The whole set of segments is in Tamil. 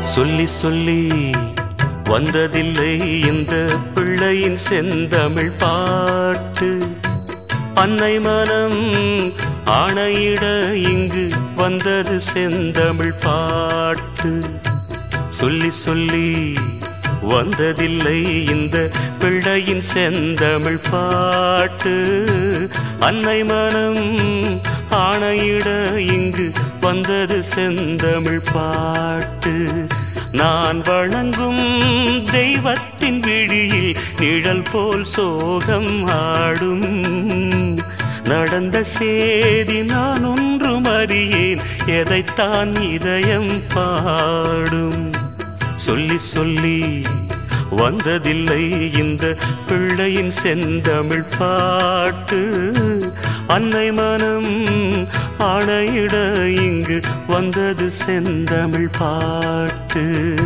சொல்லி சொல்லி வந்ததில்லை இந்த பிள்ளையின் செந்தமிழ் பாட்டு அன்னை மனம் ஆணையிட இங்கு வந்தது செந்தமிழ் பாட்டு சொல்லி சொல்லி வந்ததில்லை இந்த பிள்ளையின் செந்தமிழ் பாட்டு அன்னை மனம் ஆணையிட இங்கு வந்தது செந்தமிழ் பாட்டு நான் வணங்கும் தெய்வத்தின் விழியில் நிழல் போல் சோகம் ஆடும் நடந்த சேதி நான் ஒன்றும் அறியேன் எதைத்தான் இதயம் பாடும் சொல்லி சொல்லி வந்ததில்லை இந்த பிள்ளையின் செந்தமிழ் பாட்டு அன்னை மனம் ஆணையிட இங்கு வந்தது செந்தமிழ் பாட்டு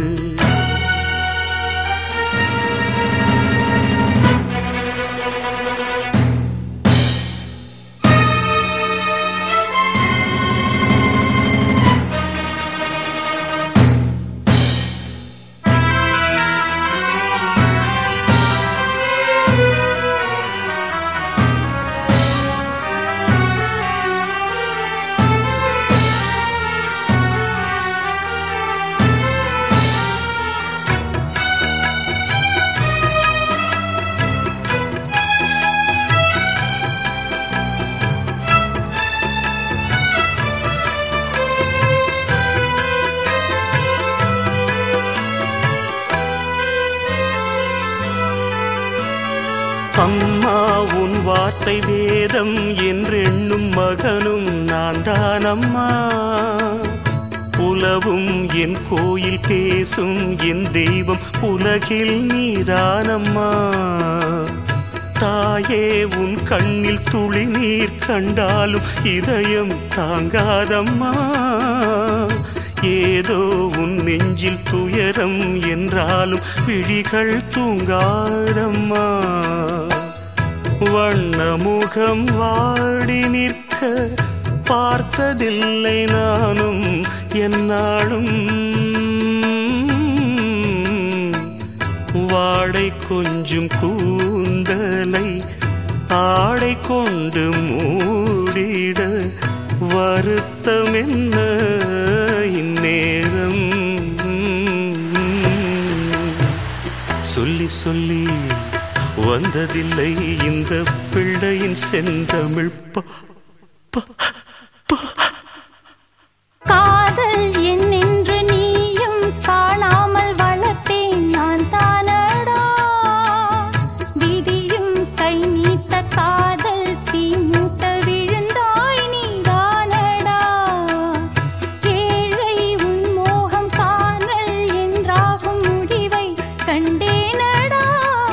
அம்மா உன் வார்த்தை வேதம் என்றெண்ணும் மகனும் நான் தான் அம்மா உலவும் என் கோயில் பேசும் என் தெய்வம் உலகில் நீதானம்மா தாயே உன் கண்ணில் துளி நீர் கண்டாலும் இதயம் தாங்காதம்மா ஏதோ உன் நெஞ்சில் துயரம் என்றாலும் விழிகள் தூங்காதம்மா வண்ணமுகம் வாடி நிற்க பார்த்ததில்லை நானும் என்னாலும் வாடை கொஞ்சம் கூந்தலை ஆடை கொண்டு மூடிட வருத்தம் என்ன இந்நேரம் சொல்லி சொல்லி வந்ததில்லை இந்த பிள்ளையின் செந்தமிழ் பா காதல் என்னென்று நீயும் காணாமல் வளர்த்தேன் நான் தானடா விதியும் கை நீட்ட காதல் தீ மூட்ட விழுந்தாய் நீதானடா ஏழை உன் மோகம் காணல் என்றாகும் முடிவை கண்டேனடா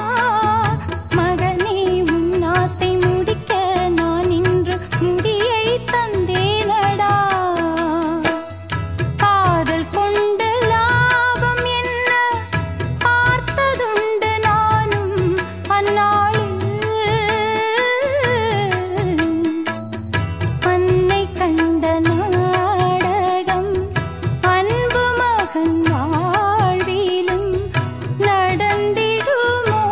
மகனே உன் ஆசை முடிக்க நான் இன்று முடியை தந்தேனடா காதல் கொண்டு லாபம் என்ன பார்த்ததுண்டு நானும் அந்நாளில் அன்னை கண்ட நாடகம் அன்பு மகன் வாழ்விலும் நடந்திடுமோ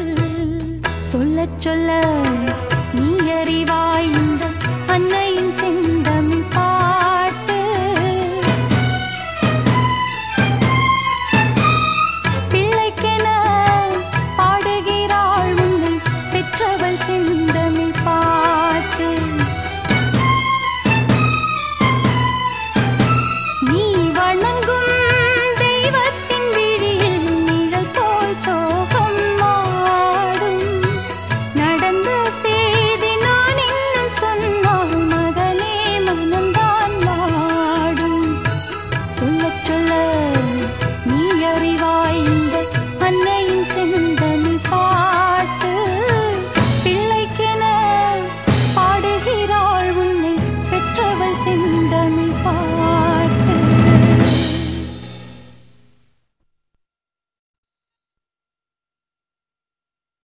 இந்நாளில் சொல்லச் சொல்ல நீ அறிவாய் இந்த அன்னையின் செ